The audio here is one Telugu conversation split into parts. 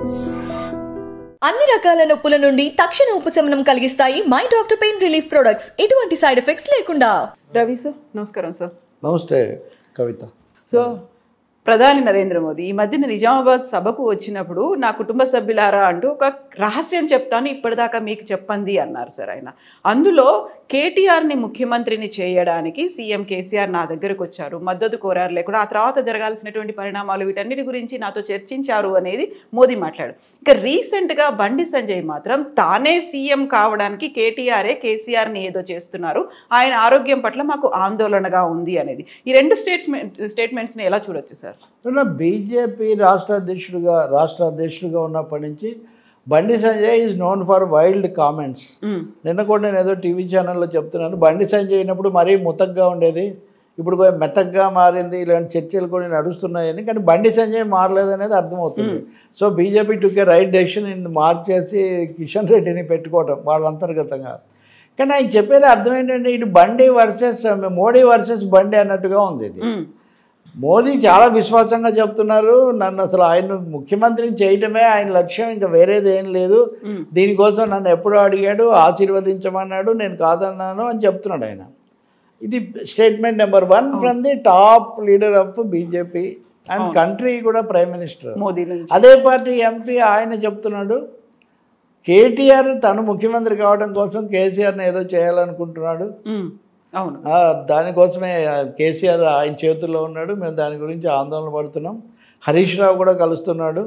అన్ని రకాల నొప్పుల నుండి తక్షణ ఉపశమనం కలిగిస్తాయి my doctor pain relief products ఎటువంటి సైడ్ ఎఫెక్ట్స్ లేకుండా రవి సార్ నమస్కారం సార్ నమస్తే కవిత సో ప్రధాని నరేంద్ర మోదీ ఈ మధ్యన నిజామాబాద్ సభకు వచ్చినప్పుడు నా కుటుంబ సభ్యులారా అంటూ ఒక రహస్యం చెప్తాను ఇప్పటిదాకా మీకు చెప్పండి అన్నారు సార్ ఆయన అందులో కేటీఆర్ని ముఖ్యమంత్రిని చేయడానికి సీఎం కేసీఆర్ నా దగ్గరకు వచ్చారు మద్దతు కోరారు లేకుండా ఆ తర్వాత జరగాల్సినటువంటి పరిణామాలు వీటన్నిటి గురించి నాతో చర్చించారు అనేది మోదీ మాట్లాడు ఇక రీసెంట్గా బండి సంజయ్ మాత్రం తానే సీఎం కావడానికి కేటీఆరే కేసీఆర్ని ఏదో చేస్తున్నారు ఆయన ఆరోగ్యం పట్ల మాకు ఆందోళనగా ఉంది అనేది ఈ రెండు స్టేట్మెంట్ స్టేట్మెంట్స్ని ఎలా చూడొచ్చు సార్ బీజేపీ రాష్ట్ర అధ్యక్షుడిగా రాష్ట్ర అధ్యక్షుడిగా ఉన్నప్పటి నుంచి Bandi Sanjay is known for wild comments um, నిన్న కూడా నేను ఏదో టీవీ ఛానల్లో చెప్తున్నాను బండి సంజయ్ అయినప్పుడు మరీ ముతగ్గా ఉండేది ఇప్పుడు కొంచెం మెత్తగ్గా మారింది ఇలాంటి చర్చలు కూడా నడుస్తున్నాయని కానీ బండి సంజయ్ మారలేదనేది అర్థమవుతుంది so BJP took a right decision in మార్చేసి కిషన్ రెడ్డిని పెట్టుకోవటం వాళ్ళ అంతర్గతంగా కానీ ఆయన చెప్పేది అర్థం ఏంటంటే ఇటు బండి వర్సెస్ మోడీ వర్సెస్ బండి అన్నట్టుగా ఉంది ఇది ఉమ్, మోదీ చాలా విశ్వాసంగా చెప్తున్నారు నన్ను అసలు ఆయన ముఖ్యమంత్రిని చేయటమే ఆయన లక్ష్యం ఇంకా వేరేది ఏం లేదు ఉమ్, దీనికోసం నన్ను ఎప్పుడో అడిగాడు ఆశీర్వదించమన్నాడు నేను కాదన్నాను అని చెప్తున్నాడు ఆయన ఇది statement number one from the top leader of BJP and అవును. కంట్రీ కూడా ప్రైమ్ మినిస్టర్ మోదీ నుంచి అదే పార్టీ ఎంపీ ఆయన చెప్తున్నాడు కేటీఆర్ తను ముఖ్యమంత్రి కావడం కోసం కేసీఆర్ని ఏదో చేయాలనుకుంటున్నాడు ఉమ్, అవును ఆ, దానికోసమే ఆ, కేసీఆర్ ఆయన చేతుల్లో ఉన్నాడు మేము దాని గురించి ఆందోళన పడుతున్నాం హరీష్ రావు కూడా కలుస్తున్నాడు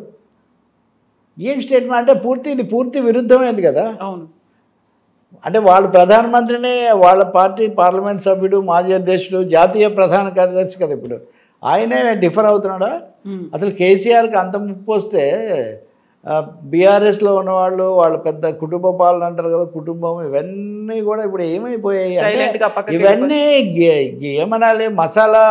ఏం స్టేట్మెంట్ అంటే పూర్తి ఇది పూర్తి విరుద్ధమైంది కదా అవును అంటే వాళ్ళు ప్రధానమంత్రినే వాళ్ళ పార్టీ పార్లమెంట్ సభ్యుడు మాజీ అధ్యక్షుడు జాతీయ ప్రధాన కార్యదర్శి కదా ఇప్పుడు ఆయనే డిఫర్ అవుతున్నాడా ఉమ్, అసలు కేసీఆర్కి అంత ముప్పు వస్తే బీఆర్ఎస్లో ఉన్నవాళ్ళు వాళ్ళ పెద్ద కుటుంబ పాలన అంటారు కదా కుటుంబం ఇవన్నీ కూడా ఇప్పుడు ఏమైపోయాయి అంటే Silent గా పక్కకి ఇవన్నీ గే- గే- ఏమనాలి మసాలా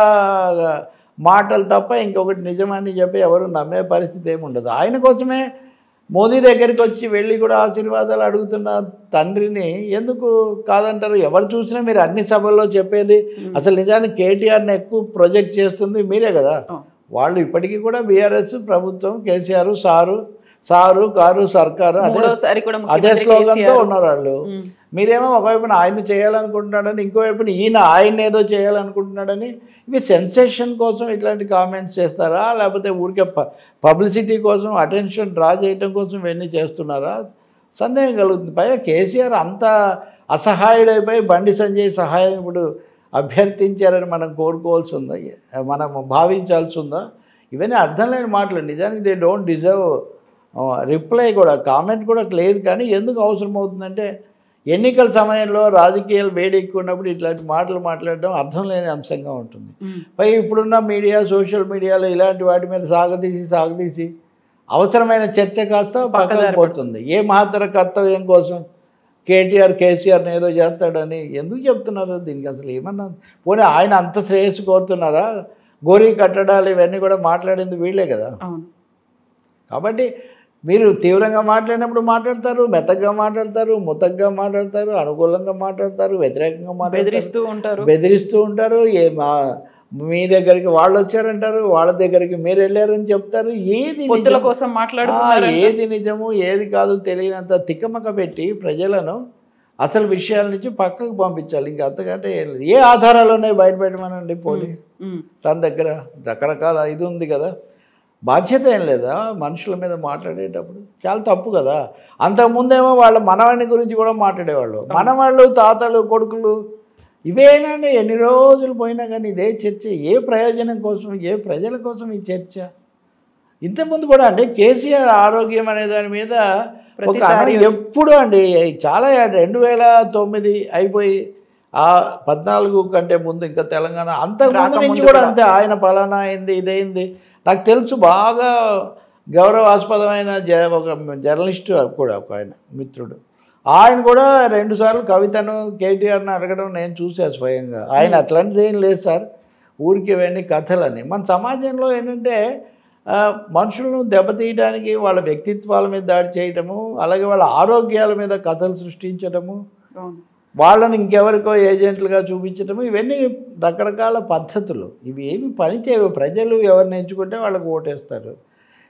మాటలు తప్ప ఇంకొకటి నిజమని చెప్పి ఎవరు నమ్మే పరిస్థితి ఏమి ఉండదు ఆయన కోసమే మోదీ దగ్గరికి వచ్చి వెళ్ళి కూడా ఆశీర్వాదాలు అడుగుతున్న తండ్రిని ఎందుకు కాదంటారు ఎవరు చూసినా మీరు అన్ని సభల్లో చెప్పేది అసలు నిజానికి కేటీఆర్ని ఎక్కువ ప్రొజెక్ట్ చేస్తుంది మీరే కదా అవును. వాళ్ళు ఇప్పటికీ కూడా బీఆర్ఎస్ ప్రభుత్వం కేసీఆర్ సారు సారు కారు సర్కారు అదే మూడోసారి కూడా అదే ముఖ్యమంత్రి స్లోగన్తో కేసీఆర్. ఉన్నారు వాళ్ళు ఉమ్, మీరేమో ఒకవైపున ఆయన చేయాలనుకుంటున్నాడని ఇంకోవైపున ఈయన ఆయన ఏదో చేయాలనుకుంటున్నాడని ఇవి సెన్సేషన్ కోసం ఇట్లాంటి కామెంట్స్ చేస్తారా లేకపోతే ఊరికే ప పబ్లిసిటీ కోసం అటెన్షన్ డ్రా చేయడం కోసం ఇవన్నీ చేస్తున్నారా సందేహం కలుగుతుంది పైగా కేసీఆర్ అంత అసహాయుడైపోయి బండి సంజయ్ సహాయం ఇప్పుడు అభ్యర్థించారని మనం కోరుకోవాల్సి ఉందా మనం భావించాల్సి ఉందా ఇవన్నీ అర్థం లేని మాటలు నిజానికి దే డోంట్ డిజర్వ్ రిప్లై కూడా కామెంట్ కూడా లేదు కానీ ఎందుకు అవసరం అవుతుందంటే ఎన్నికల సమయంలో రాజకీయాలు వేడి ఎక్కువ ఉన్నప్పుడు ఇట్లాంటి మాటలు మాట్లాడడం అర్థం లేని అంశంగా ఉంటుంది ఉమ్, పై ఇప్పుడున్న మీడియా సోషల్ మీడియాలో ఇలాంటి వాటి మీద సాగదీసి సాగదీసి అవసరమైన చర్చ కాస్త పక్కకు పక్కదారి పోతుంది ఏ మహత్తర కర్తవ్యం కోసం కేటీఆర్ కేసీఆర్ని ఏదో చేస్తాడని ఎందుకు చెప్తున్నారు దీనికి అసలు ఏమన్నా పోనీ ఆయన అంత శ్రేయస్సు కోరుతున్నారా గోరీ కట్టడాలు ఇవన్నీ కూడా మాట్లాడింది వీళ్ళే కదా అవును కాబట్టి మీరు తీవ్రంగా మాట్లాడినప్పుడు మాట్లాడతారు మెత్తగా మాట్లాడతారు ముతగ్గా మాట్లాడతారు అనుకూలంగా మాట్లాడతారు వ్యతిరేకంగా మాట్లాడతారు బెదిరిస్తూ ఉంటారు బెదిరిస్తూ ఉంటారు ఏ మా మీ దగ్గరికి వాళ్ళు వచ్చారంటారు వాళ్ళ దగ్గరికి మీరు వెళ్ళారని చెప్తారు ఏది పొత్తుల నిజం? కోసం ఆ, మాట్లాడుతున్నారు ఏది నిజము ఏది కాదు తెలియనంత తిక్కమక పెట్టి ప్రజలను అసలు విషయాల నుంచి పక్కకు పంపించాలి ఇంకా అంతకంటే ఏం లేదు. ఏ ఆధారాలు ఉన్నాయి బయట పెట్టమనండి పోనీ తన దగ్గర రకరకాల ఇది ఉంది కదా బాధ్యత ఏం లేదా మనుషుల మీద మాట్లాడేటప్పుడు చాలా తప్పు కదా అంతకుముందేమో వాళ్ళ మనవాడిని గురించి కూడా మాట్లాడేవాళ్ళు మనవాళ్ళు తాతలు కొడుకులు ఇవేనండి ఎన్ని రోజులు పోయినా కానీ ఇదే చర్చ ఏ ప్రయోజనం కోసం ఏ ప్రజల కోసం ఈ చర్చ ఇంతకుముందు కూడా అండి కేసీఆర్ ఆరోగ్యం అనే దాని మీద ఒక ప్రతిసారి ఎప్పుడు అండి చాలా రెండు వేల తొమ్మిది అయిపోయి ఆ పద్నాలుగు కంటే ముందు ఇంకా తెలంగాణ అంతకు ముందు రాకముందు నుంచి కూడా కూడా. అంతే ఆయన పలానా అయింది ఇదైంది నాకు తెలుసు బాగా గౌరవాస్పదమైన జ ఒక జర్నలిస్టు కూడా ఒక ఆయన మిత్రుడు ఆయన కూడా రెండుసార్లు కవితను కేటీఆర్ని అడగడం నేను చూశాను స్వయంగా ఆయన అట్లాంటిది ఏం లేదు సార్ ఊరికి ఇవన్నీ కథలని మన సమాజంలో ఏంటంటే ఆ, మనుషులను దెబ్బతీయడానికి వాళ్ళ వ్యక్తిత్వాల మీద దాడి చేయటము అలాగే వాళ్ళ ఆరోగ్యాల మీద కథలు సృష్టించటము అవును వాళ్ళని ఇంకెవరికో ఏజెంట్లుగా చూపించటము ఇవన్నీ రకరకాల పద్ధతులు ఇవి ఏమి పని చేయవు ప్రజలు ఎవరిని ఎంచుకుంటే వాళ్ళకు ఓటేస్తారు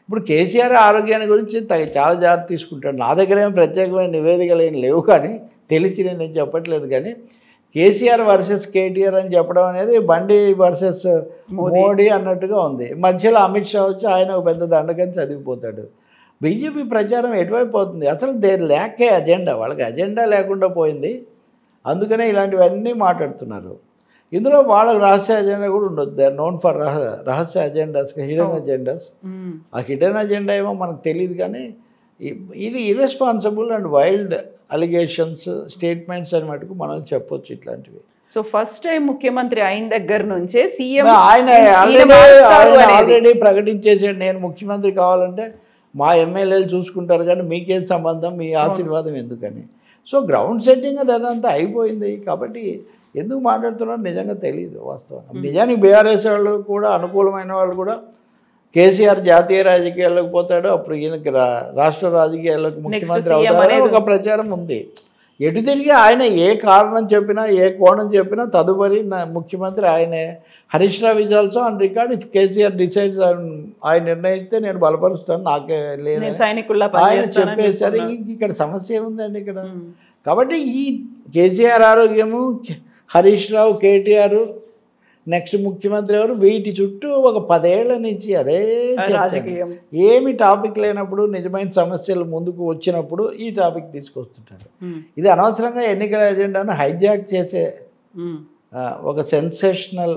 ఇప్పుడు కేసీఆర్ ఆరోగ్యాన్ని గురించి తగ- చాలా జాగ్రత్త తీసుకుంటాడు నా దగ్గర ఏం ప్రత్యేకమైన నివేదికలు ఏం లేవు కానీ తెలిసి నేను చెప్పట్లేదు కానీ కేసీఆర్ వర్సెస్ కేటీఆర్ అని చెప్పడం అనేది బండి వర్సెస్ మోడీ అన్నట్టుగా ఉంది మధ్యలో అమిత్ షా వచ్చి ఆయన ఒక పెద్ద దండకని చదివిపోతాడు బీజేపీ ప్రచారం ఎటువైపు పోతుంది అసలు దే ల్యాకే అజెండా వాళ్ళకి అజెండా లేకుండా పోయింది అందుకనే ఇలాంటివన్నీ మాట్లాడుతున్నారు ఇందులో వాళ్ళకి రహస్య అజెండా కూడా ఉండొచ్చు దే ఆర్ నోన్ ఫర్ రహ రహస్య అజెండాస్ హిడెన్ అజెండాస్ మ్మ్. ఆ హిడెన్ అజెండా ఏమో మనకు తెలియదు కానీ ఇ- ఇది irresponsible and wild allegations statements అని మటుకు మనం చెప్పొచ్చు ఇట్లాంటివి సో ఫస్ట్ టైం ముఖ్యమంత్రి అయిన దగ్గర నుంచే సీఎం ఆయన ఈయన ఆల్రెడీ మారుస్తారు ఆయన అనేది. ఆల్రెడీ ప్రకటించేసాడు నేను ముఖ్యమంత్రి కావాలంటే మా ఎమ్మెల్యేలు చూసుకుంటారు కానీ మీకేం సంబంధం మీ ఆశీర్వాదం ఎందుకని సో గ్రౌండ్ సెట్టింగ్ అది అదంతా అయిపోయింది కాబట్టి ఎందుకు మాట్లాడుతున్నారో నిజంగా తెలియదు వాస్తవం నిజానికి బీఆర్ఎస్ వాళ్ళు కూడా అనుకూలమైన వాళ్ళు కూడా కేసీఆర్ జాతీయ రాజకీయాల్లోకి పోతాడు అప్పుడు ఈయనకి రా- రాష్ట్ర రాజకీయాల్లోకి ముఖ్యమంత్రి CM అవుతారని అనేది ఒక ప్రచారం ఉంది ఎటు తిరిగి ఆయన ఏ కారణం చెప్పినా ఏ కోణం చెప్పినా తదుపరి నా ముఖ్యమంత్రి ఆయనే Harish Rao is also on record if KCR decides ఆయన నిర్ణయిస్తే నేను బలపరుస్తాను నాకే లేదు నేను సైనికుల్లా ఆయన పనిచేస్తానని చెప్పేసరి చెప్తున్నారు. ఇంక ఇక్కడ సమస్య ఏముందండి ఇక్కడ మ్మ్. కాబట్టి ఈ కేసీఆర్ ఆరోగ్యము కే- హరీష్ రావు కేటీఆర్ నెక్స్ట్ ముఖ్యమంత్రి ఎవరు వీటి చుట్టూ ఒక పదేళ్ల నుంచి అదే చర్చ. రాజకీయం ఏమి టాపిక్ లేనప్పుడు నిజమైన సమస్యలు ముందుకు వచ్చినప్పుడు ఈ టాపిక్ తీసుకొస్తుంటాడు మ్మ్. ఇది అనవసరంగా ఎన్నికల ఎజెండాను హైజాక్ చేసే మ్మ్. ఆ, ఒక సెన్సేషనల్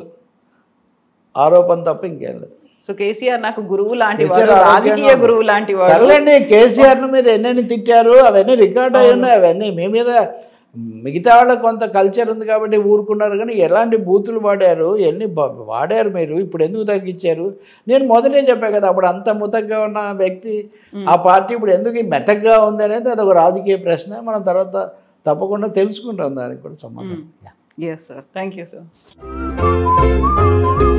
ఆరోపణ తప్ప ఇంకేం లేదు సో కేసీఆర్ నాకు గురువు లాంటి కేసీఆర్ వాడు ఆరోగ్యంగా రాజకీయ ఉన్నాడు. గురువు లాంటి వాడు సర్లేండి కేసీఆర్ను మీరు ఎన్నెన్ని తిట్టారు అవన్నీ రికార్డ్ అయి ఉన్నాయి అవన్నీ మీ మీద మిగతా వాళ్ళకి కొంత కల్చర్ ఉంది కాబట్టి ఊరుకున్నారు కానీ ఎలాంటి బూతులు వాడారు ఎన్ని బ- వాడారు మీరు ఇప్పుడు ఎందుకు తగ్గించారు నేను మొదటే చెప్పాను కదా అప్పుడు అంత ముతగ్గా ఉన్న వ్యక్తి ఆ పార్టీ ఇప్పుడు ఎందుకు ఈ మెతగ్గా ఉంది అనేది అది ఒక రాజకీయ ప్రశ్న మనం తర్వాత తప్పకుండా తెలుసుకుంటాం దానికి కూడా సంబంధం yes sir thank you sir